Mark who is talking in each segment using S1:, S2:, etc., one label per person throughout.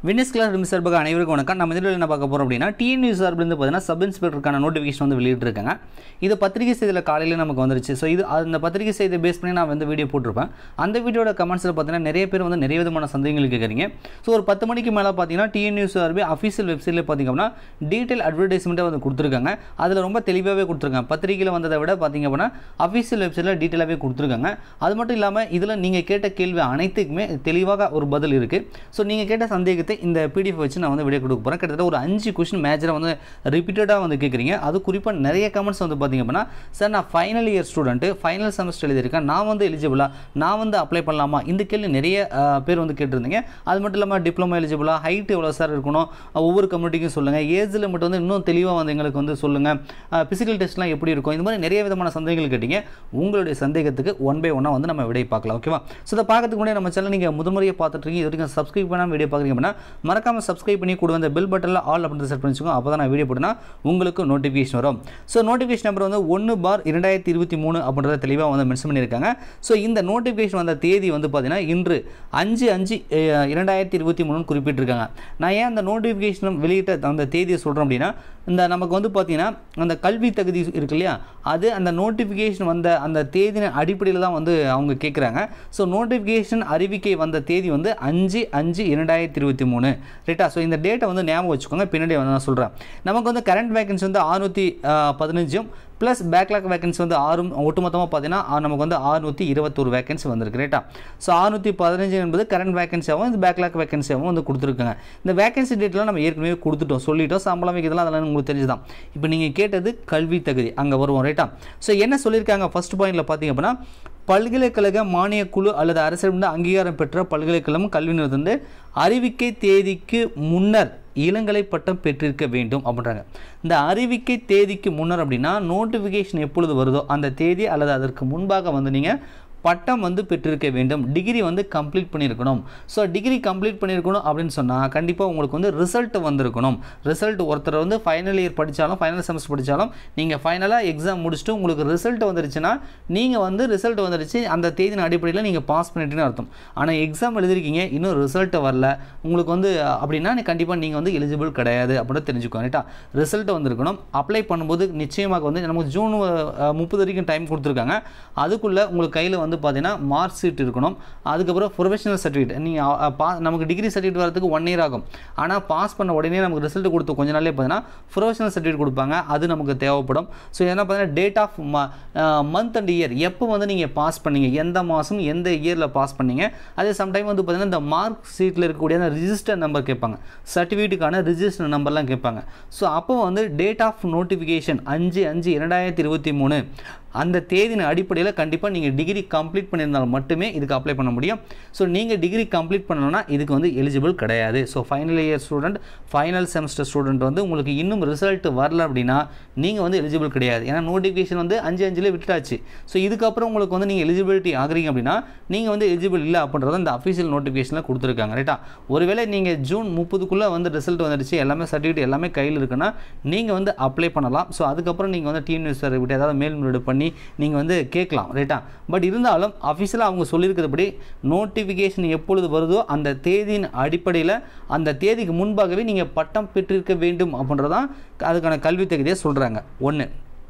S1: Venus class rim சார்பாக அனைவருக்கும் வணக்கம் நம்ம இதில் என்ன பார்க்க போகிறோம் அப்படின்னா டிஎன்யூ சார்பிலிருந்து பார்த்தீங்கன்னா சப் இன்ஸ்பெக்டருக்கான நோட்டிஃபிகேஷன் வந்து வெளியிட்டிருக்காங்க இது பத்திரிகை செய்தியில் காலையில் நமக்கு வந்துருச்சு ஸோ இது அந்த பத்திரிகை செய்தியை பேஸ் பண்ணி நான் வந்து வீடியோ போட்டிருப்பேன் அந்த வீடியோட கமெண்ட்ஸில் பார்த்தீங்கன்னா நிறைய பேர் வந்து நிறைய விதமான சந்தேகங்கள் கேட்குறீங்க ஸோ ஒரு பத்து மணிக்கு மேலே பார்த்தீங்கன்னா டிஎன்யூ சார்பி அஃபீஷியல் வெப்சைட்டில் பார்த்தீங்கன்னா டீட்டெயில் அட்வர்டைஸ்மெண்ட்டை வந்து கொடுத்துருக்காங்க அதில் ரொம்ப தெளிவாகவே கொடுத்துருக்காங்க பத்திரிகையில் வந்ததை விட பார்த்தீங்க அப்படின்னா அஃபீஷியல் வெப்சைட்டில் டீட்டெயிலாகவே கொடுத்துருக்காங்க அது மட்டும் இல்லாமல் இதில் நீங்கள் கேட்ட கேள்வி அனைத்துக்குமே தெளிவாக ஒரு பதில் இருக்குது ஸோ நீங்கள் கேட்ட சந்தேகத்தை இந்த பிடிஎஃப் வச்சு நான் வந்து வீடியோ கொடுக்க போகிறேன் கிட்டத்தட்ட ஒரு அஞ்சு கொஷின் மேஜராக வந்து ரிப்பீட்டடாக வந்து கேட்குறீங்க அது குறிப்பாக நிறைய கமெண்ட்ஸ் வந்து பார்த்தீங்க அப்படின்னா சார் நான் final year student final semester எழுதியிருக்கேன் நான் வந்து எலிஜிபிளா நான் வந்து அப்ளை பண்ணலாமா இந்த கேள்வி நிறைய அஹ், பேர் வந்து கேட்டிருந்தீங்க அது மட்டும் இல்லாமல் டிப்ளமோ எலிஜிபிளா ஹைட் எவ்வளோ சார் இருக்கணும் அஹ், ஒவ்வொரு கம்யூனிட்டிக்கும் சொல்லுங்கள் ஏஜில் மட்டும் வந்து இன்னும் தெளிவாக வந்து எங்களுக்கு வந்து சொல்லுங்கள் ஃபிசிக்கல் டெஸ்ட்லாம் எப்படி இருக்கும் இந்த மாதிரி நிறைய விதமான சந்தேகங்கள் கேட்டீங்க உங்களுடைய சந்தேகத்துக்கு ஒன் பை ஒன்னாக வந்து நம்ம விடை பார்க்கலாம் ஓகேவா ஸோ இதை பார்க்கறதுக்கு முன்னாடி நம்ம சேனல் நீங்கள் முதன்முறையை பார்த்துட்டு இருக்கீங்க இது வரைக்கும் சப்ஸ்கிரைப் பண்ணாமல் வீடியோ பார்க்குறீங்க அப்படின்னா மறக்காமல் சப்ஸ்கிரைப் பண்ணி கூட அந்த பெல் பட்டனில் ஆல் அப்படின்னு செட் பண்ணிச்சுக்கோங்க அப்போ தான் நான் வீடியோ போட்டேன்னா உங்களுக்கு நோட்டிஃபிகேஷன் வரும் ஸோ நோட்டிஃபிகேஷன் நம்பர் வந்து ஒன்று பார் இரண்டாயிரத்தி இருபத்தி மூணு அப்படின்றத தெளிவாக வந்து மென்ஷன் பண்ணியிருக்காங்க ஸோ இந்த நோட்டிஃபிகேஷன் வந்த தேதி வந்து பார்த்தீங்கன்னா இன்று அஞ்சு அஞ்சு அஹ், இரண்டாயிரத்தி இருபத்தி மூணுன்னு குறிப்பிட்டிருக்காங்க நான் ஏன் அந்த நோட்டிஃபிகேஷன் வெளியிட்ட அந்த தேதியை சொல்கிறேன் அப்படின்னா இந்த நமக்கு வந்து பார்த்தீங்கன்னா அந்த கல்வி தகுதி இருக்கு இல்லையா அது அந்த நோட்டிஃபிகேஷன் வந்த அந்த தேதியின் அடிப்படையில் தான் வந்து அவங்க கேட்குறாங்க ஸோ நோட்டிஃபிகேஷன் அறிவிக்கை வந்த தேதி வந்து அஞ்சு அஞ்சு இரண்டாயிரத்தி இருபத்தி மூணு ரைட்டா ஸோ இந்த டேட்டை வந்து ஞாபகம் வச்சுக்கோங்க பின்னாடி வந்து நான் சொல்கிறேன் நமக்கு வந்து கரண்ட் வேகன்சி வந்து அறுநூற்றி பதினஞ்சும் ப்ளஸ் பேக்லாக் வேகன்சி வந்து ஆறும் ஒட்டுமொத்தமாக பார்த்தீங்கன்னா ஆ, நமக்கு வந்து அறுநூற்றி இருபத்தொரு வேகன்சி வந்திருக்கு ரைட்டா ஸோ அறுநூற்றி பதினஞ்சு என்பது கரண்ட் வேகன்சியாகவும் இந்த பேக்லாக் வேகன்சியாகவும் வந்து கொடுத்துருக்காங்க இந்த வேகன்சி டேட்லாம் நம்ம ஏற்கனவே கொடுத்துட்டோம் சொல்லிட்டோம் சம்பளம் இதெல்லாம் அதெல்லாம் உங்களுக்கு தெரிஞ்சுதான் இப்போ நீங்கள் கேட்டது கல்வி தகுதி அங்கே வருவோம் ரைட்டா ஸோ என்ன சொல்லியிருக்காங்க ஃபர்ஸ்ட் பாயிண்டில் பார்த்தீங்க அப்படின்னா பல்கலைக்கழக மானியக் குழு அல்லது அரசிடம் அங்கீகாரம் பெற்ற பல்கலைக்கழகம் கல்வி நிறுவனம் வந்து அறிவிக்கை தேதிக்கு முன்னர் இளங்கலை பட்டம் பெற்றிருக்க வேண்டும் அப்படின்றாங்க இந்த அறிவிக்கை தேதிக்கு முன்னர் அப்படின்னா நோட்டிஃபிகேஷன் எப்பொழுது வருதோ அந்த தேதி அல்லது அதற்கு முன்பாக வந்து நீங்கள் பட்டம் வந்து பெற்றிருக்க வேண்டும் டிகிரி வந்து கம்ப்ளீட் பண்ணியிருக்கணும் ஸோ டிகிரி கம்ப்ளீட் பண்ணியிருக்கணும் அப்படின்னு சொன்னால் கண்டிப்பாக உங்களுக்கு வந்து ரிசல்ட் வந்திருக்கணும் ரிசல்ட் ஒருத்தர் வந்து ஃபைனல் இயர் படித்தாலும் ஃபைனல் செமஸ்டர் படித்தாலும் நீங்கள் ஃபைனலாக எக்ஸாம் முடிச்சுட்டு உங்களுக்கு ரிசல்ட் வந்துருச்சுன்னா நீங்கள் வந்து ரிசல்ட் வந்துருச்சு அந்த தேதியின் அடிப்படையில் நீங்கள் பாஸ் பண்ணிட்டீங்கன்னு அர்த்தம் ஆனால் எக்ஸாம் எழுதிருக்கீங்க இன்னும் ரிசல்ட் வரல உங்களுக்கு வந்து அப்படின்னா கண்டிப்பாக நீங்கள் வந்து எலிஜிபிள் கிடையாது அப்படின்னு தெரிஞ்சுக்கோங்க ரைட்டா ரிசல்ட் வந்திருக்கணும் அப்ளை பண்ணும்போது நிச்சயமாக வந்து நமக்கு ஜூன் அஹ், முப்பது வரைக்கும் டைம் கொடுத்துருக்காங்க அதுக்குள்ளே உங்களுக்கு கையில் வந்து பார்த்தீங்கன்னா மார்க் ஷீட் இருக்கணும் அதுக்கப்புறம் ப்ரொஃபஷனல் சர்டிஃபிகேட் நீங்கள் பா நமக்கு டிகிரி சர்டிஃபிகேட் வரதுக்கு ஒன் இயர் ஆகும் ஆனால் பாஸ் பண்ண உடனே நமக்கு ரிசல்ட் கொடுத்த கொஞ்ச நாளே பார்த்தீங்கன்னா ப்ரொஃபஷனல் சர்டிஃபிகேட் கொடுப்பாங்க அது நமக்கு தேவைப்படும் ஸோ என்ன பார்த்தீங்கன்னா date of month and year எப்போ வந்து நீங்கள் பாஸ் பண்ணீங்க எந்த மாதம் எந்த இயரில் பாஸ் பண்ணீங்க அதே சம்டைம் வந்து பார்த்தீங்கன்னா இந்த மார்க் ஷீட்டில் இருக்கக்கூடிய அந்த ரிஜிஸ்டர் நம்பர் கேட்பாங்க சர்டிஃபிகேட்டுக்கான ரிஜிஸ்டர் நம்பர்லாம் கேட்பாங்க ஸோ அப்போ வந்து டேட் ஆஃப் நோட்டிஃபிகேஷன் அஞ்சு அஞ்சு இரண்டாயிரத்தி இருபத்தி மூணு அந்த தேதியின் அடிப்படையில் கண்டிப்பாக நீங்கள் டிகிரி கம்ப்ளீட் பண்ணியிருந்தால் மட்டுமே இதுக்கு அப்ளை பண்ண முடியும் ஸோ நீங்கள் டிகிரி கம்ப்ளீட் பண்ணணும்னா இதுக்கு வந்து எலிஜிபிள் கிடையாது so final year student final semester student வந்து உங்களுக்கு இன்னும் ரிசல்ட் வரல அப்படின்னா நீங்கள் வந்து எலிஜிபிள் கிடையாது ஏன்னா நோட்டிஃபிகேஷன் வந்து அஞ்சு அஞ்சுல விட்டுட்டாச்சு ஸோ இதுக்கப்புறம் உங்களுக்கு வந்து நீங்கள் எலிஜிபிலிட்டி ஆகுறீங்க அப்படின்னா நீங்கள் வந்து எலிஜிபிள் இல்லை அப்படின்றத இந்த அஃபீஷியல் நோட்டிஃபிகேஷனில் கொடுத்துருக்காங்க ரைட்டா ஒருவேளை நீங்கள் ஜூன் முப்பதுக்குள்ளே வந்து ரிசல்ட் வந்துடுச்சு எல்லாமே சர்டிஃபிகேட் எல்லாமே கையில் இருக்குன்னா நீங்கள் வந்து அப்ளை பண்ணலாம் ஸோ அதுக்கப்புறம் நீங்கள் வந்து டிஎன் நியூஸ் விட்டு ஏதாவது மேல்முறையீடு பண்ணி நீங்கள் வந்து கேட்கலாம் ரைட்டா பட் இருந்தாலும் அஃபிஷியலாக அவங்க சொல்லியிருக்கிறபடி நோட்டிஃபிகேஷன் எப்பொழுது வருதோ அந்த தேதியின் அடிப்படையில் அந்த தேதிக்கு முன்பாகவே நீங்கள் பட்டம் பெற்றிருக்க வேண்டும் அப்படின்றதான் அதுக்கான கல்வி தகுதியை சொல்கிறாங்க ஒன்று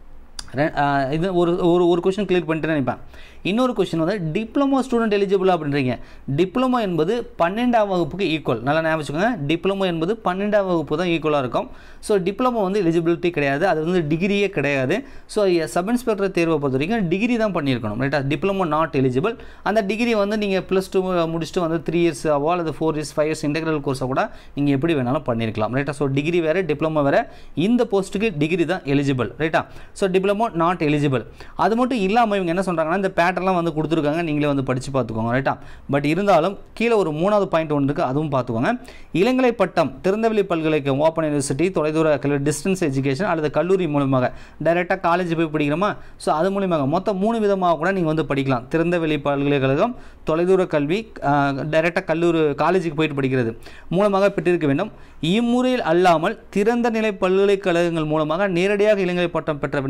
S1: ரெ- ஆஹ் இது ஒரு ஒரு ஒரு கொஷின் கிளியர் பண்ணிட்டு நினைப்பேன் இன்னொரு கொஷின் வந்து டிப்ளமோ ஸ்டூடெண்ட் எலிஜிபிள் அப்படின்றீங்க டிப்ளமோ என்பது பன்னெண்டாம் வகுப்புக்கு ஈக்குவல் நல்லா ஞாபகம் வச்சுக்கோங்க டிப்ளமோ என்பது பன்னெண்டாம் வகுப்பு தான் ஈக்குவலாக இருக்கும் ஸோ டிப்ளமோ வந்து எலிஜிபிலிட்டி கிடையாது அது வந்து டிகிரியே கிடையாது ஸோ சப் இன்ஸ்பெக்டர் தேர்வை பொறுத்த வரைக்கும் டிகிரி தான் பண்ணியிருக்கணும் ரைட்டா டிப்ளமோ நாட் எலிஜிபிள் அந்த டிகிரி வந்து நீங்கள் ப்ளஸ் டூ முடிச்சுட்டு வந்து த்ரீ இயர்ஸ் ஆவோ அல்லது four years five years integral கோர்ஸை கூட நீங்கள் எப்படி வேணாலும் பண்ணியிருக்கலாம் ரைட்டா ஸோ டிகிரி வேறு டிப்ளமோ வேறு இந்த போஸ்ட்டுக்கு டிகிரி தான் எலிஜிபிள் ரைட்டா ஸோ டிப்ளமோ நாட் எலிஜிபிள் அது மட்டும் இல்லாமல் இவங்க என்ன சொல்கிறாங்கன்னா இந்த பேட்டர்லாம் வந்து கொடுத்துருக்காங்க நீங்களே வந்து படித்து பார்த்துக்கோங்க ரைட்டா பட் இருந்தாலும் கீழே ஒரு மூணாவது பாயிண்ட் ஒன்று இருக்குது அதுவும் பார்த்துக்கோங்க இளங்கலை பட்டம் திறந்தவெளி பல்கலைக்கழகம் ஓப்பன் யூனிவர்சிட்டி தொலைதூர கல்வி டிஸ்டன்ஸ் எஜுகேஷன் அல்லது கல்லூரி மூலமாக டைரெக்டாக காலேஜ் போய் படிக்கிறோமா ஸோ அது மூலியமாக மொத்தம் மூணு விதமாக கூட நீங்கள் வந்து படிக்கலாம் திறந்தவெளி பல்கலைக்கழகம் தொலைதூர கல்வி டைரெக்டாக கல்லூரி காலேஜுக்கு போயிட்டு படிக்கிறது மூலமாக பெற்றிருக்க வேண்டும் இம்முறையில் அல்லாமல் திறந்த நிலை பல்கலைக்கழகங்கள் மூலமாக நேரடியாக இளங்கலை பட்டம் பெற்ற விண்ணப்பதாரர்கள்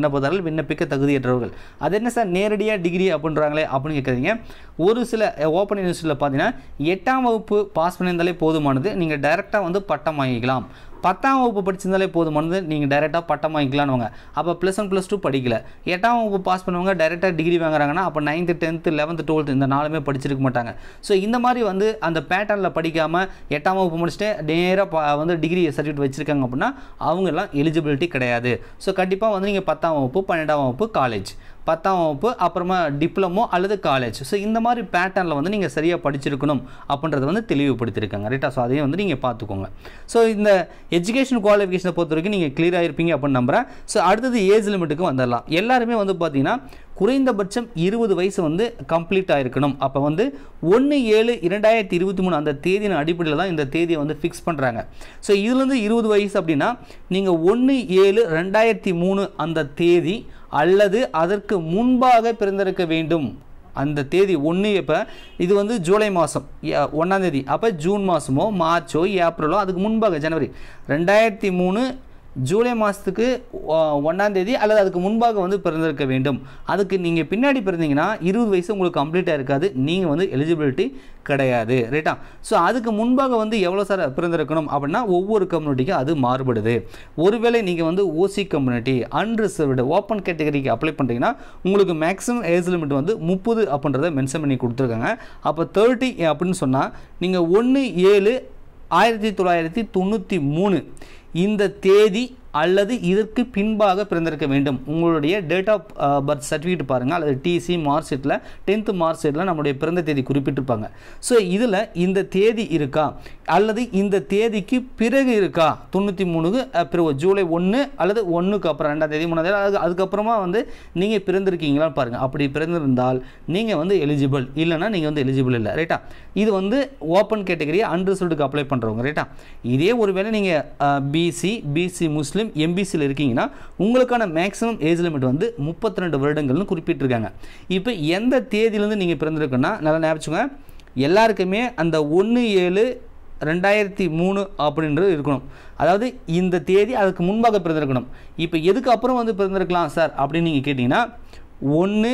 S1: விண்ணப்பிக்க தகுதியற்றவர்கள் அது என்ன சார் நேரடியாக டிகிரி அப்படின்றாங்களே அப்படின்னு கேட்குறீங்க ஒரு சில ஓப்பன் யூனிவர்சிட்டியில் பார்த்தீங்கன்னா எட்டாம் வகுப்பு பாஸ் பண்ணியிருந்தாலே போதுமானது நீங்கள் டைரெக்டாக வந்து பட்டம் வாங்கிக்கலாம் பத்தாம் வகுப்பு படிச்சிருந்தாலே போதுமானது நீங்கள் டைரெக்டாக பட்டம் வாங்கிக்கலான்னு அப்போ ப்ளஸ் ஒன் ப்ளஸ் டூ படிக்கல எட்டாம் வகுப்பு பாஸ் பண்ணுவாங்க டைரெக்டாக டிகிரி வாங்குறாங்கன்னா அப்போ நைன்த்து டென்த்து லெவன்த்து டுவெல்த்து இந்த நாலுமே படிச்சிருக்க மாட்டாங்க ஸோ இந்த மாதிரி வந்து அந்த பேட்டர்னில் படிக்காமல் எட்டாம் வகுப்பு முடிச்சுட்டு நேராக வந்து டிகிரி சர்டிஃபிகேட் வச்சுருக்காங்க அப்படின்னா அவங்கெல்லாம் எலிஜிபிலிட்டி கிடையாது ஸோ கண்டிப்பாக வந்து நீங்கள் பத்தாம் வகுப்பு பன்னெண்டாம் வகுப்பு காலேஜ் பத்தாம் வகுப்பு அப்புறமா டிப்ளமோ அல்லது காலேஜ் ஸோ இந்த மாதிரி பேட்டர்னில் வந்து நீங்கள் சரியாக படிச்சிருக்கணும் அப்படின்றத வந்து தெளிவுபடுத்தியிருக்காங்க ரைட்டா ஸோ அதையும் வந்து நீங்கள் பார்த்துக்கோங்க ஸோ இந்த எஜுகேஷன் குவாலிஃபிகேஷனை பொறுத்த வரைக்கும் நீங்கள் கிளியராக இருப்பீங்க அப்படின்னு நம்புகிறேன் ஸோ அடுத்தது ஏஜ் லிமிட்டுக்கு வந்துடலாம் எல்லாருமே வந்து பார்த்தீங்கன்னா குறைந்தபட்சம் இருபது வயசு வந்து கம்ப்ளீட் ஆகிருக்கணும் அப்போ வந்து ஒன்று ஏழு இரண்டாயிரத்தி இருபத்தி மூணு அந்த தேதியின் அடிப்படையில் தான் இந்த தேதியை வந்து ஃபிக்ஸ் பண்ணுறாங்க ஸோ இதுலேருந்து இருபது வயசு அப்படின்னா நீங்கள் ஒன்று ஏழு ரெண்டாயிரத்தி மூணு அந்த தேதி அல்லது அதற்கு முன்பாக பிறந்திருக்க வேண்டும் அந்த தேதி ஒன்று இப்போ இது வந்து ஜூலை மாதம் ஒன்றாந்தேதி அப்போ ஜூன் மாதமோ மார்ச்சோ ஏப்ரலோ அதுக்கு முன்பாக ஜனவரி ரெண்டாயிரத்தி மூணு ஜூலை மாதத்துக்கு ஒன்றாந்தேதி அல்லது அதுக்கு முன்பாக வந்து பிறந்திருக்க வேண்டும் அதுக்கு நீங்கள் பின்னாடி பிறந்தீங்கன்னா இருபது வயசு உங்களுக்கு கம்ப்ளீட்டாக இருக்காது நீங்கள் வந்து எலிஜிபிலிட்டி கிடையாது ரைட்டா ஸோ அதுக்கு முன்பாக வந்து எவ்வளோ சார் பிறந்திருக்கணும் அப்படின்னா ஒவ்வொரு கம்யூனிட்டிக்கும் அது மாறுபடுது ஒருவேளை நீங்கள் வந்து ஓசி கம்யூனிட்டி அன்ரிசர்வ்டு ஓப்பன் கேட்டகரிக்கு அப்ளை பண்ணுறீங்கன்னா உங்களுக்கு மேக்ஸிமம் ஏஜ் லிமிட் வந்து முப்பது அப்படின்றத மென்ஷன் பண்ணி கொடுத்துருக்காங்க அப்போ தேர்ட்டி அப்படின்னு சொன்னால் நீங்கள் ஒன்று ஏழு ஆயிரத்தி தொள்ளாயிரத்தி தொண்ணூற்றி மூணு இந்த தேதி அல்லது இதற்கு பின்பாக பிறந்திருக்க வேண்டும் உங்களுடைய டேட் ஆஃப் பர்த் சர்டிஃபிகேட் பாருங்கள் அல்லது டிசி மார்க் ஷீட்டில் டென்த்து மார்க் ஷீட்டில் நம்முடைய பிறந்த தேதி குறிப்பிட்டிருப்பாங்க ஸோ இதில் இந்த தேதி இருக்கா அல்லது இந்த தேதிக்கு பிறகு இருக்கா தொண்ணூற்றி மூணுக்கு பிறகு ஜூலை ஒன்று அல்லது ஒன்றுக்கு அப்புறம் ரெண்டாம் தேதி மூணாம் தேதி அது அதுக்கப்புறமா வந்து நீங்கள் பிறந்திருக்கீங்களான்னு பாருங்கள் அப்படி பிறந்திருந்தால் நீங்கள் வந்து எலிஜிபிள் இல்லைன்னா நீங்கள் வந்து எலிஜிபிள் இல்லை ரைட்டா இது வந்து ஓப்பன் கேட்டகரி அன்ரிசல்ட்டுக்கு அப்ளை பண்ணுறவங்க ரைட்டா இதே ஒருவேளை நீங்கள் பிசி பிசி முஸ்லீம் எம்பிசியில் இருக்கீங்கன்னா உங்களுக்கான மேக்ஸிமம் ஏஜ் லிமிட் வந்து முப்பத்தி ரெண்டு வருடங்கள்னு குறிப்பிட்டிருக்காங்க இப்போ எந்த தேதியிலேருந்து நீங்கள் பிறந்திருக்குன்னா நல்லா ஞாபகம் எல்லாருக்குமே அந்த ஒன்று ஏழு ரெண்டாயிரத்தி மூணு அப்படின்றது இருக்கணும் அதாவது இந்த தேதி அதுக்கு முன்பாக பிறந்திருக்கணும் இப்போ எதுக்கு அப்புறம் வந்து பிறந்திருக்கலாம் சார் அப்படின்னு நீங்கள் கேட்டிங்கன்னா ஒன்று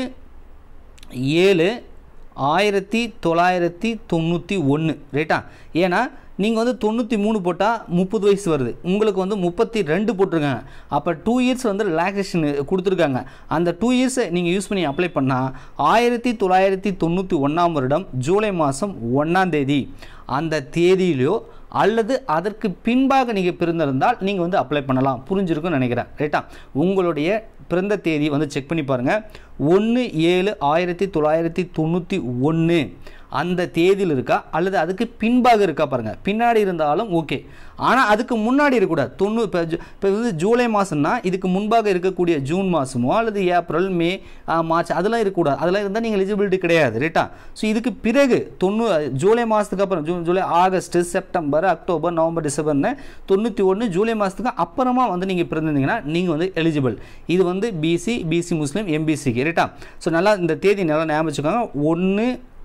S1: ஏழு ஆயிரத்தி தொள்ளாயிரத்தி தொண்ணூற்றி ஒன்று ரைட்டா ஏன்னா நீங்கள் வந்து தொண்ணூற்றி மூணு போட்டால் முப்பது வயசு வருது உங்களுக்கு வந்து முப்பத்தி ரெண்டு போட்டிருக்காங்க அப்போ டூ இயர்ஸ் வந்து ரிலாக்ஸேஷன் கொடுத்துருக்காங்க அந்த டூ இயர்ஸை நீங்கள் யூஸ் பண்ணி அப்ளை பண்ணால் ஆயிரத்தி தொள்ளாயிரத்தி தொண்ணூற்றி ஒன்றாம் வருடம் ஜூலை மாதம் ஒன்றாம் தேதி அந்த தேதியிலையோ அல்லது அதற்கு பின்பாக நீங்கள் பிறந்திருந்தால் நீங்கள் வந்து அப்ளை பண்ணலாம் புரிஞ்சிருக்கும்னு நினைக்கிறேன் ரைட்டா உங்களுடைய பிறந்த தேதி வந்து செக் பண்ணி பாருங்கள் ஒன்று ஏழு ஆயிரத்தி தொள்ளாயிரத்தி தொண்ணூற்றி ஒன்று அந்த தேதியில் இருக்கா அல்லது அதுக்கு பின்பாக இருக்கா பாருங்கள் பின்னாடி இருந்தாலும் ஓகே ஆனால் அதுக்கு முன்னாடி இருக்கக்கூடாது தொண்ணூறு இப்போ இப்போ வந்து ஜூலை மாதம்னா இதுக்கு முன்பாக இருக்கக்கூடிய ஜூன் மாதமோ அல்லது ஏப்ரல் மே மார்ச் அதெல்லாம் இருக்கக்கூடாது அதெல்லாம் இருந்தால் நீங்கள் எலிஜிபிலிட்டி கிடையாது ரைட்டா ஸோ இதுக்கு பிறகு தொண்ணூ ஜூலை மாதத்துக்கு அப்புறம் ஜூன் ஜூலை ஆகஸ்ட்டு செப்டம்பர் அக்டோபர் நவம்பர் டிசம்பர்னு தொண்ணூற்றி ஒன்று ஜூலை மாதத்துக்கு அப்புறமா வந்து நீங்கள் பிறந்திருந்தீங்கன்னா நீங்கள் வந்து எலிஜிபிள் இது வந்து பிசி பிசி முஸ்லீம் எம்பிசிக்கு ரைட்டா ஸோ நல்லா இந்த தேதி நல்லா ஞாபகம் வச்சுக்கோங்க ஒன்று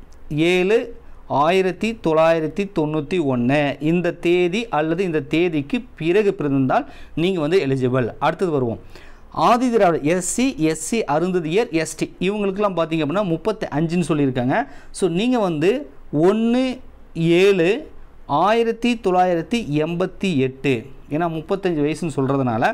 S1: ஏழு ஆயிரத்தி தொள்ளாயிரத்தி தொண்ணூற்றி ஒன்று இந்த தேதி அல்லது இந்த தேதிக்கு பிறகு பிறந்திருந்தால் நீங்கள் வந்து எலிஜிபிள் அடுத்தது வருவோம் Adi Dravida SC SC Arunthathiyar ST இவங்களுக்கெல்லாம் பார்த்தீங்க அப்படின்னா முப்பத்தி அஞ்சுன்னு சொல்லியிருக்காங்க ஸோ நீங்கள் வந்து ஒன்று ஏழு ஆயிரத்தி தொள்ளாயிரத்தி எண்பத்தி எட்டு ஏன்னா முப்பத்தஞ்சு வயசுன்னு சொல்கிறதுனால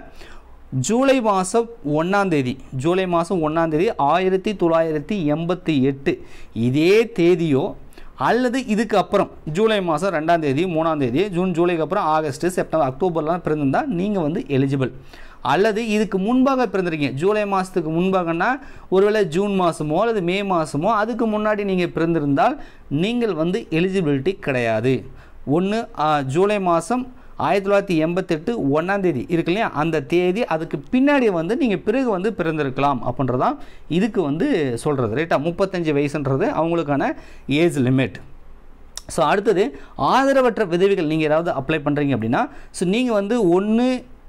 S1: ஜூலை மாதம் ஒன்றாந்தேதி ஜூலை மாதம் ஒன்றாந்தேதி ஆயிரத்தி தொள்ளாயிரத்தி எண்பத்தி எட்டு இதே தேதியோ அல்லது இதுக்கு அப்புறம் ஜூலை மாதம் ரெண்டாம் தேதி மூணாம் தேதி ஜூன் ஜூலைக்கு அப்புறம் ஆகஸ்ட் செப்டம்பர் அக்டோபர்லாம் பிறந்திருந்தால் நீங்கள் வந்து எலிஜிபிள் அல்லது இதுக்கு முன்பாக பிறந்திருக்கீங்க ஜூலை மாதத்துக்கு முன்பாகனா ஒருவேளை ஜூன் மாதமோ அல்லது மே மாதமோ அதுக்கு முன்னாடி நீங்கள் பிறந்திருந்தால் நீங்கள் வந்து எலிஜிபிலிட்டி கிடையாது ஒன்று ஜூலை மாதம் ஆயிரத்தி தொள்ளாயிரத்தி எண்பத்தெட்டு ஒன்றாந்தேதி இருக்கு இல்லையா அந்த தேதி அதுக்கு பின்னாடி வந்து நீங்கள் பிறகு வந்து பிறந்திருக்கலாம் அப்படின்றதான் இதுக்கு வந்து சொல்கிறது ரைட்டா முப்பத்தஞ்சு வயசுன்றது அவங்களுக்கான ஏஜ் லிமிட் ஸோ அடுத்தது ஆதரவற்ற விதவிகள் நீங்கள் ஏதாவது அப்ளை பண்ணுறீங்க அப்படின்னா ஸோ நீங்கள் வந்து ஒன்று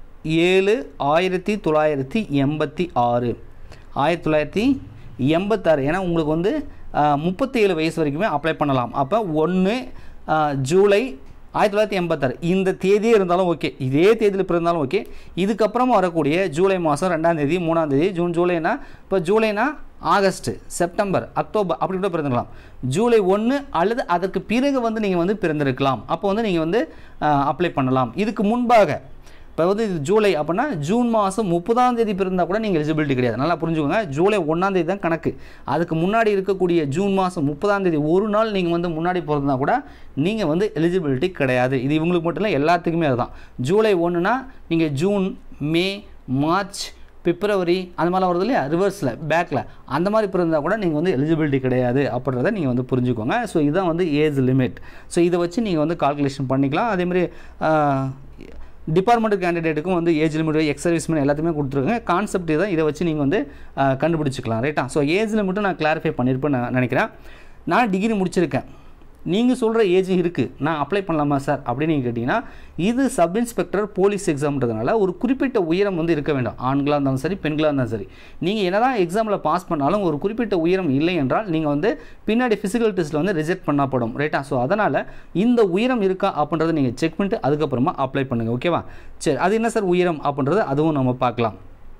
S1: ஏழு ஆயிரத்தி தொள்ளாயிரத்தி எண்பத்தி ஆறு ஆயிரத்தி தொள்ளாயிரத்தி எண்பத்தாறு ஏன்னா உங்களுக்கு வந்து முப்பத்தி ஏழு வயசு வரைக்குமே அப்ளை பண்ணலாம் அப்போ ஒன்று ஜூலை ஆயிரத்தி தொள்ளாயிரத்தி எண்பத்தாறு இந்த தேதியே இருந்தாலும் ஓகே இதே தேதியில் பிறந்தாலும் ஓகே இதுக்கப்புறமா வரக்கூடிய ஜூலை மாதம் ரெண்டாம் தேதி மூணாம் தேதி ஜூன் ஜூலைனா இப்போ ஜூலைனா ஆகஸ்ட் செப்டம்பர் அக்டோபர் அப்படி கூட பிறந்திருக்கலாம் ஜூலை ஒன்று அல்லது அதற்கு பிறகு வந்து நீங்கள் வந்து பிறந்திருக்கலாம் அப்போ வந்து நீங்கள் வந்து அப்ளை பண்ணலாம் இதுக்கு முன்பாக இப்போ வந்து இது ஜூலை அப்படின்னா ஜூன் மாதம் முப்பதாம் தேதி பிறந்தால் கூட நீங்கள் எலிஜிபிலிட்டி கிடையாது நல்லா புரிஞ்சுக்கோங்க ஜூலை ஒன்றாம் தேதி தான் கணக்கு அதுக்கு முன்னாடி இருக்கக்கூடிய ஜூன் மாதம் முப்பதாம் தேதி ஒரு நாள் நீங்கள் வந்து முன்னாடி பிறந்தா கூட நீங்கள் வந்து எலிஜிபிலிட்டி கிடையாது இது இவங்களுக்கு மட்டும் இல்லை எல்லாத்துக்குமே அதுதான் ஜூலை ஒன்றுனா நீங்கள் ஜூன் மே மார்ச் பிப்ரவரி அந்த மாதிரிலாம் வருது இல்லையா ரிவர்ஸில் பேக்கில் அந்த மாதிரி பிறந்தால் கூட நீங்கள் வந்து எலிஜிபிலிட்டி கிடையாது அப்படின்றத நீங்கள் வந்து புரிஞ்சுக்கோங்க ஸோ இதுதான் வந்து ஏஜ் லிமிட் ஸோ இதை வச்சு நீங்கள் வந்து கால்குலேஷன் பண்ணிக்கலாம் அதேமாதிரி டிபார்ட்மெண்ட் கேண்டிடேட்டுக்கும் வந்து ஏஜ் லிமிட் எக்ஸ் சர்வீஸ்மேன் எல்லாத்தையுமே கொடுத்துருக்காங்க கான்செப்ட் தான் இதை வச்சு நீங்கள் வந்து ஆஹ், கண்டுபிடிச்சிக்கலாம் ரைட்டா ஸோ ஏஜ் லிமிட்டும் நான் கிளாரிஃபை பண்ணியிருப்பேன் நான் நினைக்கிறேன் நான் டிகிரி முடிச்சிருக்கேன் நீங்கள் சொல்கிற ஏஜ் இருக்குது நான் அப்ளை பண்ணலாமா சார் அப்படின்னு நீங்கள் கேட்டிங்கன்னா இது சப் இன்ஸ்பெக்டர் போலீஸ் எக்ஸாம்ன்றதுனால ஒரு குறிப்பிட்ட உயரம் வந்து இருக்க வேண்டும் ஆண்களாக இருந்தாலும் சரி பெண்களாக இருந்தாலும் சரி நீங்கள் என்னதான் எக்ஸாமில் பாஸ் பண்ணாலும் ஒரு குறிப்பிட்ட உயரம் இல்லை என்றால் நீங்கள் வந்து பின்னாடி ஃபிசிக்கல் டெஸ்ட்டில் வந்து ரிஜெக்ட் பண்ணப்படும் ரைட்டா ஸோ அதனால் இந்த உயரம் இருக்கா அப்படின்றத நீங்கள் செக் பண்ணிட்டு அதுக்கப்புறமா அப்ளை பண்ணுங்கள் ஓகேவா சரி அது என்ன சார் உயரம் அப்படின்றது அதுவும் நம்ம பார்க்கலாம்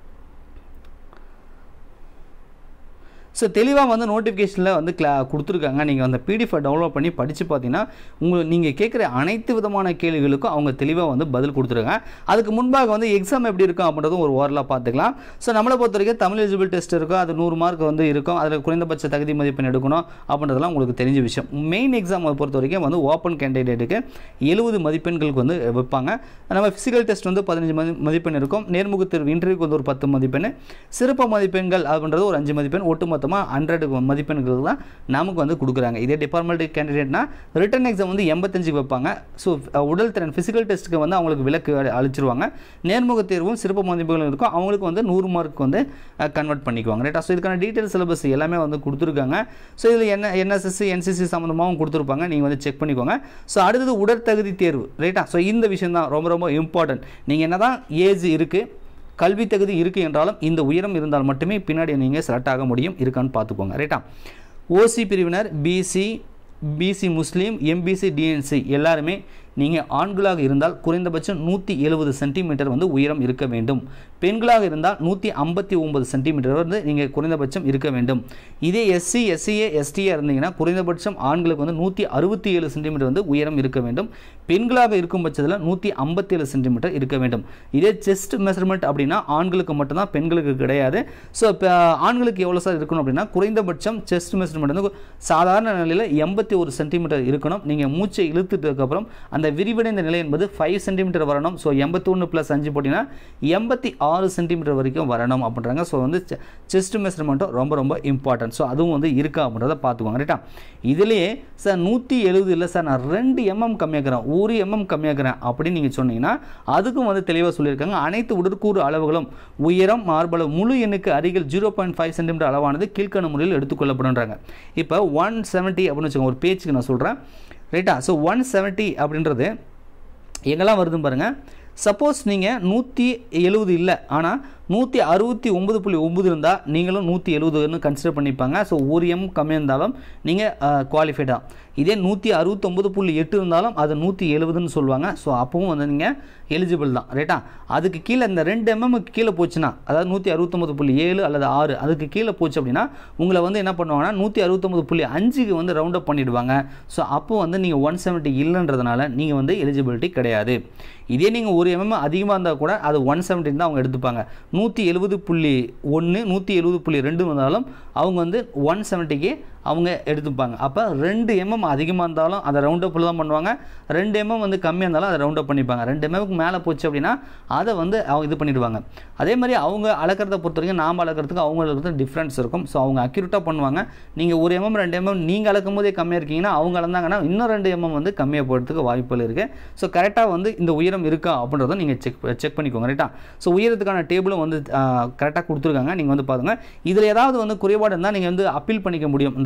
S1: ஸோ தெளிவாக வந்து நோட்டிஃபிகேஷனில் வந்து கிளா கொடுத்துருக்காங்க நீங்கள் அந்த பிடிஎஃபை டவுன்லோட் பண்ணி படித்து பார்த்தீங்கன்னா உங்களுக்கு நீங்கள் கேட்குற அனைத்து விதமான கேள்விகளுக்கும் அவங்க தெளிவாக வந்து பதில் கொடுத்துருக்காங்க அதுக்கு முன்பாக வந்து எக்ஸாம் எப்படி இருக்கும் அப்படின்றதும் ஒரு ஓரலாக பார்த்துக்கலாம் ஸோ நம்மளை பொறுத்த வரைக்கும் தமிழ் எலிஜிபிள் டெஸ்ட் இருக்கும் அது நூறு மார்க் வந்து இருக்கும் அதில் குறைந்தபட்ச தகுதி மதிப்பெண் எடுக்கணும் அப்படின்றதெல்லாம் உங்களுக்கு தெரிஞ்ச விஷயம் மெயின் எக்ஸாம் பொறுத்த வரைக்கும் வந்து ஓப்பன் கேண்டிடேட்டுக்கு எழுபது மதிப்பெண்களுக்கு வந்து வைப்பாங்க நம்ம ஃபிசிக்கல் டெஸ்ட் வந்து பதினஞ்சு மதி மதிப்பெண் இருக்கும் நேர்முக தேர்வு இன்டர்வியூக்கு வந்து ஒரு பத்து மதிப்பெண் சிறப்பு மதிப்பெண்கள் அப்படின்றது ஒரு அஞ்சு மதிப்பெண் ஒட்டுமொத்தமாக ஹண்ட்ரட் மதிப்பெண்கள் தான் நமக்கு வந்து கொடுக்குறாங்க இதே டிபார்ட்மெண்ட் கேண்டிடேட்னா ரிட்டன் எக்ஸாம் வந்து எண்பத்தஞ்சுக்கு வைப்பாங்க ஸோ உடல் திறன் ஃபிசிக்கல் டெஸ்ட்டுக்கு வந்து அவங்களுக்கு விலக்கு அளி- அளிச்சிருவாங்க நேர்முக தேர்வும் சிறப்பு மதிப்பெண்களும் இருக்கும் அவங்களுக்கு வந்து நூறு மார்க் வந்து கன்வெர்ட் பண்ணிக்குவாங்க ரைட்டா ஸோ இதுக்கான டீட்டெயில் சிலபஸ் எல்லாமே வந்து கொடுத்துருக்காங்க ஸோ இதில் என்ன என்எஸ்எஸ்சி என்சிசி சம்மந்தமாகவும் கொடுத்துருப்பாங்க நீங்கள் வந்து செக் பண்ணிக்கோங்க ஸோ அடுத்தது உடற்தகுதி தேர்வு ரைட்டா ஸோ இந்த விஷயம் தான் ரொம்ப ரொம்ப இம்பார்ட்டன்ட் நீங்கள் என்ன தான் ஏஜ் இருக்குது கல்வி தகுதி இருக்குது என்றாலும் இந்த உயரம் இருந்தால் மட்டுமே பின்னாடி நீங்கள் செலக்ட் ஆக முடியும் இருக்கான்னு பார்த்துக்கோங்க ரைட்டா ஓசி பிரிவினர் பிசி பிசி முஸ்லீம் எம்பிசி டிஎன்சி எல்லாருமே நீங்கள் ஆண்களாக இருந்தால் குறைந்தபட்சம் நூற்றி எழுபது சென்டிமீட்டர் வந்து உயரம் இருக்க வேண்டும் பெண்களாக இருந்தால் நூற்றி ஐம்பத்தி ஒம்பது சென்டிமீட்டர் வந்து நீங்கள் குறைந்தபட்சம் இருக்க வேண்டும் இதே எஸ்சி எஸ்சிஏ எஸ்டிஏ இருந்தீங்கன்னா குறைந்தபட்சம் ஆண்களுக்கு வந்து நூற்றி அறுபத்தி ஏழு சென்டிமீட்டர் வந்து உயரம் இருக்க வேண்டும் பெண்களாக இருக்கும் பட்சத்தில் நூற்றி ஐம்பத்தேழு சென்டிமீட்டர் இருக்க வேண்டும் இதே செஸ்ட் மெஷர்மெண்ட் அப்படின்னா ஆண்களுக்கு மட்டும்தான் பெண்களுக்கு கிடையாது ஸோ இப்போ ஆண்களுக்கு எவ்வளோ சார் இருக்கணும் அப்படின்னா குறைந்தபட்சம் செஸ்ட் மெஷர்மெண்ட் வந்து சாதாரண நிலையில் எண்பத்தி ஒரு சென்டிமீட்டர் இருக்கணும் நீங்கள் மூச்சை இழுத்துட்டதுக்கப்புறம் அந்த விரிவடைந்த நிலை என்பது ஃபைவ் சென்டிமீட்டர் வரணும் ஸோ எண்பத்தொன்று ப்ளஸ் அஞ்சு போட்டிங்கன்னா எண்பத்தி ஆறு சென்டிமீட்டர் வரைக்கும் வரணும் அப்படின்றாங்க ஸோ வந்து செஸ்ட் மெஷர்மெண்ட்டும் ரொம்ப ரொம்ப இம்பார்ட்டன்ட் ஸோ அதுவும் வந்து இருக்கா அப்படின்றத பார்த்துக்கோங்க ரைட்டா இதுலேயே சார் நூற்றி எழுபது இல்லை சார் நான் ரெண்டு எம்எம் கம்மியாக்குறேன் ஒரு எம்எம் கம்மியாக்குறேன் அப்படின்னு நீங்கள் சொன்னீங்கன்னா அதுக்கும் வந்து தெளிவாக சொல்லியிருக்காங்க அனைத்து உடற்கூறு அளவுகளும் உயரம் மார்பளவு முழு எண்ணுக்கு அருகில் ஜீரோ பாயிண்ட் ஃபைவ் சென்டிமீட்டர் அளவானது கீழ்க்கண முறையில் எடுத்துக்கொள்ளப்படுன்றாங்க இப்போ ஒன் செவன்ட்டி அப்படின்னு வச்சுக்கோங்க ஒரு பேச்சுக்கு நான் சொல்கிறேன் ரைட்டா ஸோ ஒன் செவன்ட்டி அப்படின்றது எங்கெல்லாம் வருதுன்னு பாருங்கள் சப்போஸ் நீங்கள் நூற்றி எழுபது இல்லை ஆனால் நூற்றி அறுபத்தி ஒம்பது புள்ளி ஒம்பது இருந்தால் நீங்களும் நூற்றி எழுபதுன்னு கன்சிடர் பண்ணிப்பாங்க ஸோ ஒரு எம் கம்மியாக இருந்தாலும் நீங்கள் குவாலிஃபைடாக இதே நூற்றி அறுபத்தொம்பது புள்ளி எட்டு இருந்தாலும் அது நூற்றி எழுபதுன்னு சொல்லுவாங்க ஸோ அப்பவும் வந்து நீங்கள் எலிஜிபிள் தான் ரைட்டா அதுக்கு கீழே இந்த ரெண்டு எம்எம்க்கு கீழே போச்சுன்னா அதாவது நூற்றி அறுபத்தொம்பது புள்ளி ஏழு அல்லது ஆறு அதுக்கு கீழே போச்சு அப்படின்னா உங்களை வந்து என்ன பண்ணுவாங்கன்னா நூற்றி அறுபத்தொம்பது புள்ளி அஞ்சுக்கு வந்து ரவுண்ட் அப் பண்ணிடுவாங்க ஸோ அப்போ வந்து நீங்கள் ஒன் செவன்ட்டி இல்லைன்றதுனால நீங்கள் வந்து எலிஜிபிலிட்டி கிடையாது இதே நீங்கள் ஒரு எம்எம் அதிகமாக இருந்தால் கூட அது ஒன் செவன்ட்டின் தான் அவங்க எடுத்துப்பாங்க நூற்றி எழுபது புள்ளி ஒன்று நூற்றி எழுபது புள்ளி ரெண்டு வந்தாலும் அவங்க வந்து ஒன் செவன்ட்டிக்கு அவங்க எடுத்துப்பாங்க அப்போ ரெண்டு எம்எம் அதிகமாக இருந்தாலும் அதை ரவுண்ட் அப்பில் தான் பண்ணுவாங்க ரெண்டு எம்எம் வந்து கம்மியாக இருந்தாலும் அதை ரவுண்ட் அப் பண்ணிப்பாங்க ரெண்டு எம்எம்க்கு மேலே போச்சு அப்படின்னா அதை வந்து அவங்க இது பண்ணிடுவாங்க அதே மாதிரி அவங்க அளக்கிறத பொறுத்த வரைக்கும் நாம் அளக்கிறதுக்கு அவங்க அளக்கிறது டிஃப்ரென்ஸ் இருக்கும் ஸோ அவங்க அக்யூரேட்டாக பண்ணுவாங்க நீங்கள் ஒரு எம்எம் ரெண்டு எம்எம் நீங்கள் அளக்கும் போதே கம்மியாக இருக்கீங்கன்னா அவங்க அளந்தாங்கன்னா இன்னும் ரெண்டு எம்எம் வந்து கம்மியாக போகிறதுக்கு வாய்ப்புகள் இருக்குது ஸோ கரெக்டாக வந்து இந்த உயரம் இருக்கா அப்படின்றத நீங்கள் செக் செக் பண்ணிக்கோங்க ரைட்டா ஸோ உயரத்துக்கான டேபிளும் வந்து கரெக்டாக கொடுத்துருக்காங்க நீங்கள் வந்து பாருங்கள் இதில் ஏதாவது வந்து குறைபாடு இருந்தால் நீங்கள் வந்து அப்பீல் பண்ணிக்க முடியும் இந்த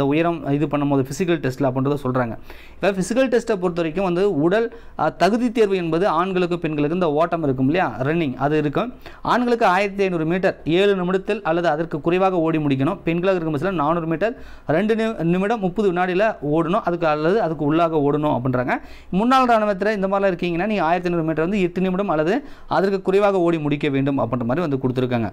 S1: உயரம் இது பண்ணும்போது ஃபிசிக்கல் டெஸ்ட்டில் அப்படின்றத சொல்கிறாங்க இப்போ ஃபிசிக்கல் டெஸ்ட்டை பொறுத்த வரைக்கும் வந்து உடல் அஹ், தகுதி தேர்வு என்பது ஆண்களுக்கும் பெண்களுக்கும் இந்த ஓட்டம் இருக்கும் இல்லையா ரன்னிங் அது இருக்கும் ஆண்களுக்கு ஆயிரத்தி ஐநூறு மீட்டர் ஏழு நிமிடத்தில் அல்லது அதற்கு குறைவாக ஓடி முடிக்கணும் பெண்களாக இருக்கும் பட்சத்தில் நானூறு மீட்டர் ரெண்டு நி- நிமிடம் முப்பது வினாடியில் ஓடணும் அதுக்கு அல்லது அதுக்கு உள்ளாக ஓடணும் அப்படின்றாங்க முன்னாள் ராணுவத்தில் இந்த மாதிரிலாம் இருக்கீங்கன்னா நீங்கள் ஆயிரத்தி ஐநூறு மீட்டர் வந்து எட்டு நிமிடம் அல்லது அதற்கு குறைவாக ஓடி முடிக்க வேண்டும் அப்படின்ற மாதிரி வந்து கொடுத்துருக்காங்க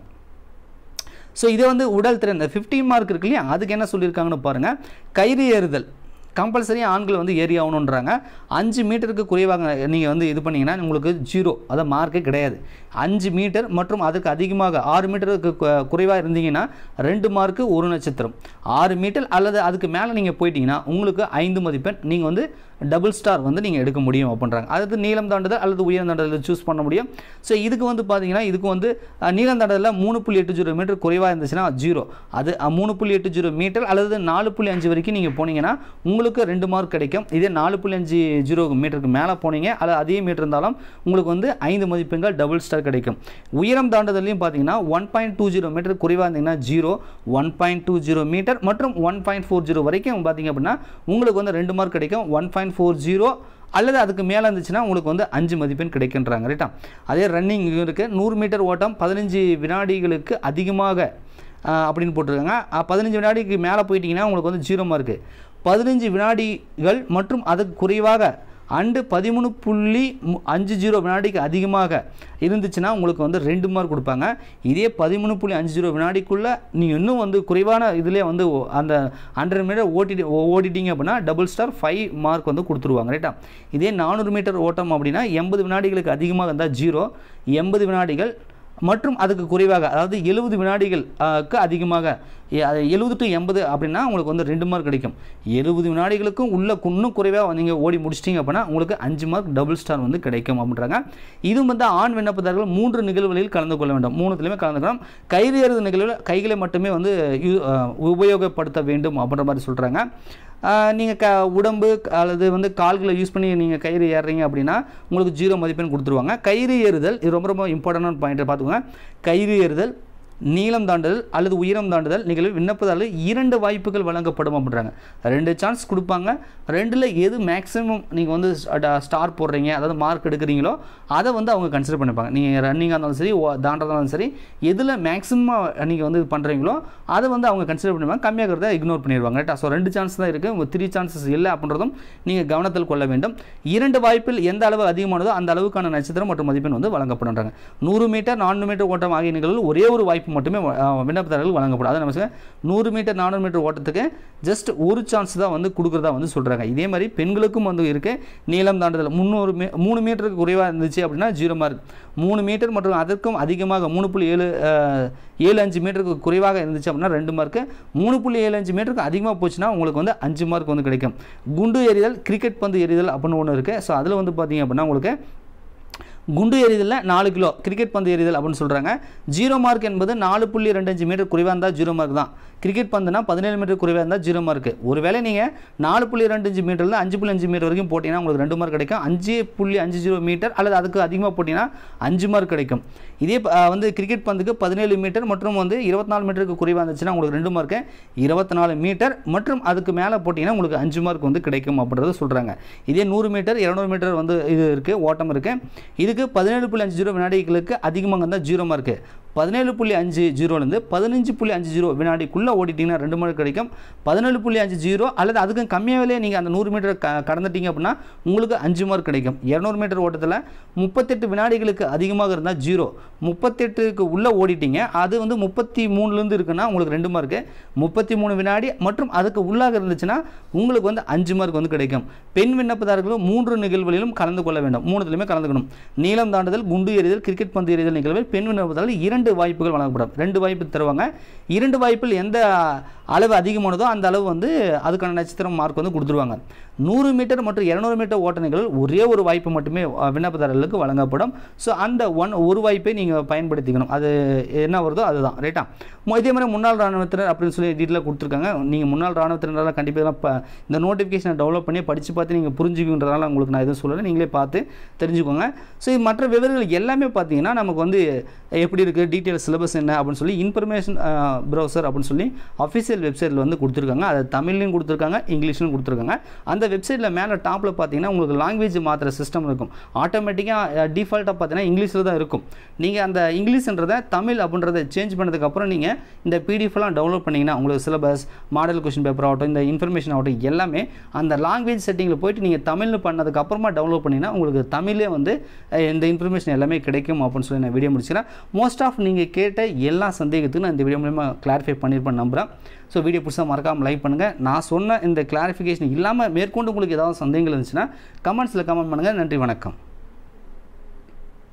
S1: ஸோ இதை வந்து உடல் திறன் இந்த ஃபிஃப்டீன் மார்க் இருக்கு இல்லையா அதுக்கு என்ன சொல்லியிருக்காங்கன்னு பாருங்கள் கயிறு ஏறுதல் கம்பல்சரி ஆண்கள் வந்து ஏறி ஆகணுன்றாங்க அஞ்சு மீட்டருக்கு குறைவாக நீங்கள் வந்து இது பண்ணீங்கன்னா உங்களுக்கு ஜீரோ அதான் மார்க்கே கிடையாது அஞ்சு மீட்டர் மற்றும் அதுக்கு அதிகமாக ஆறு மீட்டருக்கு கு- குறைவாக இருந்தீங்கன்னா ரெண்டு மார்க்கு ஒரு நட்சத்திரம் ஆறு மீட்டர் அல்லது அதுக்கு மேலே நீங்கள் போயிட்டீங்கன்னா உங்களுக்கு ஐந்து மதிப்பெண் நீங்கள் வந்து டபுள் ஸ்டார் வந்து நீங்கள் எடுக்க முடியும் அப்படின்றாங்க அடுத்து நீளம் தாண்டுதல் அல்லது உயரம் தாண்டுதல் சூஸ் பண்ண முடியும் ஸோ இதுக்கு வந்து பார்த்தீங்கன்னா இதுக்கு வந்து அஹ், நீளம் தாண்டுதலில் மூணு புள்ளி எட்டு ஜீரோ மீட்டர் குறைவாக இருந்துச்சுன்னா ஜீரோ அது அஹ், மூணு புள்ளி எட்டு ஜீரோ மீட்டர் அல்லது நாலு புள்ளி அஞ்சு வரைக்கும் நீங்கள் போனீங்கன்னா உங்களுக்கு ரெண்டு மார்க் கிடைக்கும் இதே நாலு புள்ளி அஞ்சு ஜீரோ மீட்டருக்கு மேலே போனீங்க அல்லது அதே மீட்டர் இருந்தாலும் உங்களுக்கு வந்து ஐந்து மதிப்பெண்கள் டபுள் ஸ்டார் கிடைக்கும் உயரம் தாண்டுதலையும் பார்த்தீங்கன்னா one point two zero metre குறைவாக இருந்தீங்கன்னா zero one point two zero metre மற்றும் ஒன் பாயிண்ட் ஃபோர் ஜீரோ வரைக்கும் பார்த்தீங்க அப்படின்னா உங்களுக்கு வந்து ரெண்டு மார்க் கிடைக்கும் ஒன் பாயிண்ட் ஃபோர் ஜீரோ அல்லது அதுக்கு மேலே இருந்துச்சுன்னா உங்களுக்கு வந்து அஞ்சு மதிப்பெண் கிடைக்கின்றாங்க ரைட்டா அதே ரன்னிங் இருக்குது நூறு மீட்டர் ஓட்டம் பதினஞ்சு வினாடிகளுக்கு அதிகமாக ஆஹ், அப்படின்னு போட்டிருக்காங்க ஆஹ், பதினஞ்சு வினாடிக்கு மேலே போயிட்டீங்கன்னா உங்களுக்கு வந்து ஜீரோ மார்க்கு பதினஞ்சு வினாடிகள் மற்றும் அதுக்கு குறைவாக அண்டு பதிமூணு புள்ளி மு- அஞ்சு ஜீரோ வினாடிக்கு அதிகமாக இருந்துச்சுன்னா உங்களுக்கு வந்து ரெண்டு மார்க் கொடுப்பாங்க இதே பதிமூணு புள்ளி அஞ்சு ஜீரோ வினாடிக்குள்ளே நீங்கள் இன்னும் வந்து குறைவான இதிலே வந்து ஓ- அந்த ஹண்ட்ரட் மீட்டர் ஓட்டிட்டு ஓ- ஓடிட்டீங்க அப்படின்னா டபுள் ஸ்டார் ஃபைவ் மார்க் வந்து கொடுத்துருவாங்க ரைட்டா இதே நானூறு மீட்டர் ஓட்டம் அப்படின்னா எண்பது வினாடிகளுக்கு அதிகமாக இருந்தால் ஜீரோ எண்பது வினாடிகள் மற்றும் அதுக்கு குறைவாக அதாவது எழுபது வினாடிகளுக்கு அதிகமாக எழுபது டு எண்பது அப்படின்னா உங்களுக்கு வந்து ரெண்டு மார்க் கிடைக்கும் எழுபது வினாடிகளுக்கும் உள்ள இன்னும் குறைவாக நீங்கள் ஓடி முடிச்சிட்டிங்க அப்படின்னா உங்களுக்கு அஞ்சு மார்க் டபுள் ஸ்டார் வந்து கிடைக்கும் அப்படின்றாங்க இதுவும் வந்து ஆண் விண்ணப்பதாரர்கள் மூன்று நிகழ்வுகளில் கலந்து கொள்ள வேண்டும் மூணுத்துலையுமே கலந்துக்கணும் கயிறு ஏறுது நிகழ்வில் கைகளை மட்டுமே வந்து யூ- அஹ் உபயோகப்படுத்த வேண்டும் அப்படின்ற மாதிரி சொல்கிறாங்க நீங்கள் க உடம்பு அல்லது வந்து கால்களை யூஸ் பண்ணி நீங்கள் கயிறு ஏறுறீங்க அப்படின்னா உங்களுக்கு ஜீரோ மதிப்பெண் கொடுத்துருவாங்க கயிறு ஏறுதல் இது ரொம்ப ரொம்ப இம்பார்ட்டண்டான பாயிண்ட்டை பார்த்துக்கோங்க கயிறு ஏறுதல் நீளம் தாண்டுதல் அல்லது உயரம் தாண்டுதல் நிகழ்வு விண்ணப்பதாரர்கள் இரண்டு வாய்ப்புகள் வழங்கப்படும் அப்படின்றாங்க ரெண்டு சான்ஸ் கொடுப்பாங்க ரெண்டில் எது மேக்ஸிமம் நீங்கள் வந்து ஸ்டார் போடுறீங்க அதாவது மார்க் எடுக்கிறீங்களோ அதை வந்து அவங்க கன்சிடர் பண்ணிப்பாங்க நீங்கள் ரன்னிங்காக இருந்தாலும் சரி ஓ- தாண்டறதா இருந்தாலும் சரி எதில் மேக்ஸிமம் நீங்கள் வந்து பண்ணுறீங்களோ அதை வந்து அவங்க கன்சிடர் பண்ணுவாங்க கம்மியாக இருக்கிறத இக்னோர் பண்ணிடுவாங்க ரைட்டா ஸோ ரெண்டு சான்ஸ் தான் இருக்குது உங்கள் த்ரீ சான்சஸ் இல்லை அப்படின்றதும் நீங்கள் கவனத்தில் கொள்ள வேண்டும் இரண்டு வாய்ப்பில் எந்த அளவு அதிகமானதோ அந்த அளவுக்கான நட்சத்திரம் மற்றும் மதிப்பெண் வந்து வழங்கப்படுன்றாங்க நூறு மீட்டர் நானூறு மீட்டர் ஓட்டம் ஆகிய நிகழ்வில் ஒரே ஒரு வாய்ப்பு மட்டுமே அஹ், விண்ணப்பதாரர்கள் வழங்கப்படும் அதை நம்ம சொல்ல, நூறு மீட்டர் நானூறு மீட்டர் ஓட்டத்துக்கு ஜஸ்ட் ஒரு சான்ஸ் தான் வந்து கொடுக்குறதா வந்து சொல்கிறாங்க இதே மாதிரி பெண்களுக்கும் வந்து இருக்குது நீளம் தாண்டுதல் முந்நூறு மீ மூணு மீட்டருக்கு குறைவாக இருந்துச்சு அப்படின்னா ஜீரோ மார்க் மூணு மீட்டர் மற்றும் அதற்கும் அதிகமாக மூணு புள்ளி ஏழு அஹ், ஏழு அஞ்சு மீட்டருக்கு குறைவாக இருந்துச்சு அப்படின்னா ரெண்டு மார்க்கு மூணு புள்ளி ஏழு அஞ்சு மீட்டருக்கு அதிகமாக போச்சுன்னா உங்களுக்கு வந்து அஞ்சு மார்க் வந்து கிடைக்கும் குண்டு எறிதல் கிரிக்கெட் பந்து எறிதல் அப்படின்னு ஒன்று இருக்குது ஸோ அதில் வந்து பார்த்தீங்க அப்படின்னா உங்களுக்கு குண்டு எறிதலில் நாலு கிலோ கிரிக்கெட் பந்து எறிதல் அப்படின்னு சொல்கிறாங்க ஜீரோ மார்க் என்பது நாலு புள்ளி ரெண்டு அஞ்சு மீட்டர் குறைவாக இருந்தால் ஜீரோ மார்க் தான் கிரிக்கெட் பந்துனா பதினேழு மீட்டர் குறைவாக இருந்தால் ஜீரோ மார்க் ஒருவேளை நீங்கள் நாலு புள்ளி ரெண்டு அஞ்சு மீட்டரில் அஞ்சு புள்ளி அஞ்சு மீட்டர் வரைக்கும் போட்டிங்கன்னா உங்களுக்கு ரெண்டு மார்க் கிடைக்கும் அஞ்சு புள்ளி அஞ்சு ஜீரோ மீட்டர் அல்லது அதுக்கு அதிகமாக போட்டிங்கன்னா அஞ்சு மார்க் கிடைக்கும் இதே ப- அஹ் வந்து கிரிக்கெட் பந்துக்கு பதினேழு மீட்டர் மற்றும் வந்து இருபத்தி நாலு மீட்டருக்கு குறைவாக இருந்துச்சுன்னா உங்களுக்கு ரெண்டு மார்க்கு இருபத்தி நாலு மீட்டர் மற்றும் அதுக்கு மேலே போட்டிங்கன்னா உங்களுக்கு அஞ்சு மார்க் வந்து கிடைக்கும் அப்படின்றத சொல்கிறாங்க இதே நூறு மீட்டர் இரநூறு மீட்டர் வந்து இது இருக்குது ஓட்டம் இருக்குது இதுக்கு பதினேழு புள்ளி அஞ்சு ஜீரோ வினாடிகளுக்கு அதிகமாக இருந்தால் ஜீரோ மார்க்கு பதினேழு புள்ளி அஞ்சு ஜீரோலேருந்து பதினஞ்சு புள்ளி அஞ்சு ஜீரோ வினாடிக்குள்ளே ஓடிட்டிங்கன்னா ரெண்டு மார்க் கிடைக்கும் பதினேழு புள்ளி அஞ்சு ஜீரோ அல்லது அதுக்கு கம்மியாகவே நீங்கள் அந்த நூறு மீட்டர் க கடந்துட்டீங்க அப்படின்னா உங்களுக்கு அஞ்சு மார்க் கிடைக்கும் இரநூறு மீட்டர் ஓட்டத்தில் முப்பத்தெட்டு வினாடிகளுக்கு அதிகமாக இருந்தால் ஜீரோ முப்பத்தெட்டுக்கு உள்ளே ஓடிட்டீங்க அது வந்து முப்பத்தி மூணுலேருந்து இருக்குன்னா உங்களுக்கு ரெண்டு மார்க்கு முப்பத்தி மூணு வினாடி மற்றும் அதுக்கு உள்ளாக இருந்துச்சுன்னா உங்களுக்கு வந்து அஞ்சு மார்க் வந்து கிடைக்கும் பெண் விண்ணப்பதாரர்களும் மூன்று நிகழ்வுகளிலும் கலந்து கொள்ள வேண்டும் மூணுத்துலையுமே கலந்துக்கணும் நீளம் தாண்டுதல் குண்டு எறிதல் கிரிக்கெட் பந்து எறிதல் நிகழ்வில் பெண் விண்ணப்பதாரர்கள் இரண்டு வாய்ப்புகள் வழங்கப்படும் ரெண்டு வாய்ப்பு தருவாங்க இரண்டு வாய்ப்பில் எந்த அளவு அதிகமானதோ அந்த அளவு வந்து அதுக்கான நட்சத்திரம் மார்க் வந்து கொடுத்துருவாங்க நூறு மீட்டர் மற்றும் இரநூறு மீட்டர் ஓட்ட நிகழ்வில் ஒரே ஒரு வாய்ப்பு மட்டுமே அஹ், விண்ணப்பதாரர்களுக்கு வழங்கப்படும் ஸோ அந்த ஒன் ஒரு வாய்ப்பை நீங்கள் பயன்படுத்திக்கணும் அது என்ன வருதோ அதுதான் ரைட்டா மு- இதே மாதிரி முன்னாள் ராணுவத்தினர் அப்படின்னு சொல்லி டீட்டெயிலாக கொடுத்துருக்காங்க நீங்கள் முன்னாள் ராணுவத்தினரால் கண்டிப்பாக இதெல்லாம் ப- இந்த நோட்டிஃபிகேஷனை டெவலப் பண்ணி படித்து பார்த்து நீங்கள் புரிஞ்சுக்கின்றதால உங்களுக்கு நான் எதுவும் சொல்லலை நீங்களே பார்த்து தெரிஞ்சுக்கோங்க ஸோ மற்ற விவரங்கள் எல்லாமே பார்த்தீங்கன்னா நமக்கு வந்து எப்படி இருக்குது டீட்டெயில் சிலபஸ் என்ன அப்படின்னு சொல்லி இன்ஃபர்மேஷன் ப்ரௌசர் அப்படின்னு சொல்லி அஃபிஷியல் வெப்சைட்டில் வந்து கொடுத்துருக்காங்க அதை தமிழ்லையும் கொடுத்துருக்காங்க இங்கிலீஷ்லையும் கொடுத்துருக்காங்க அந்த வெப்சைட்டில் மேலே டாப்பில் பார்த்தீங்கன்னா உங்களுக்கு லாங்குவேஜ் மாற்றுற சிஸ்டம் இருக்கும் ஆட்டோமேட்டிக்காக டிஃபால்ட்டாக பார்த்தீங்கன்னா இங்கிலீஷில் தான் இருக்கும் நீங்கள் அந்த இங்கிலீஷ்ன்றதை தமிழ் அப்படின்றத சேஞ்ச் பண்ணதுக்கப்புறம் நீங்கள் இந்த பிடிஎஃப்லாம் டவுன்லோட் பண்ணிங்கன்னா உங்களுக்கு சிலபஸ் மாடல் கொஷின் பேப்பர் ஆகட்டும் இந்த இன்ஃபர்மேஷன் ஆகட்டும் எல்லாமே அந்த லாங்குவேஜ் செட்டிங்கில் போயிட்டு நீங்கள் தமிழ்னு பண்ணதுக்கப்புறமா டவுன்லோட் பண்ணிங்கன்னா உங்களுக்கு தமிழே வந்து அஹ், இந்த இன்ஃபர்மேஷன் எல்லாமே கிடைக்கும் அப்படின்னு சொல்லி நான் வீடியோ முடிச்சுக்கிறேன் மோஸ்ட் ஆஃப் நீங்கள் கேட்ட எல்லா சந்தேகத்துக்கும் நான் இந்த வீடியோ மூலமா கிளாரிஃபை பண்ணியிருப்பேன் நம்புகிறேன் ஸோ வீடியோ புதுசாக மறக்காமல் லைக் பண்ணுங்கள் நான் சொன்ன இந்த கிளாரிஃபிகேஷன் இல்லாமல் மேற்கொண்டு உங்களுக்கு ஏதாவது சந்தேகங்கள் இருந்துச்சுன்னா கமெண்ட்ஸில் கமெண்ட் பண்ணுங்கள் நன்றி வணக்கம்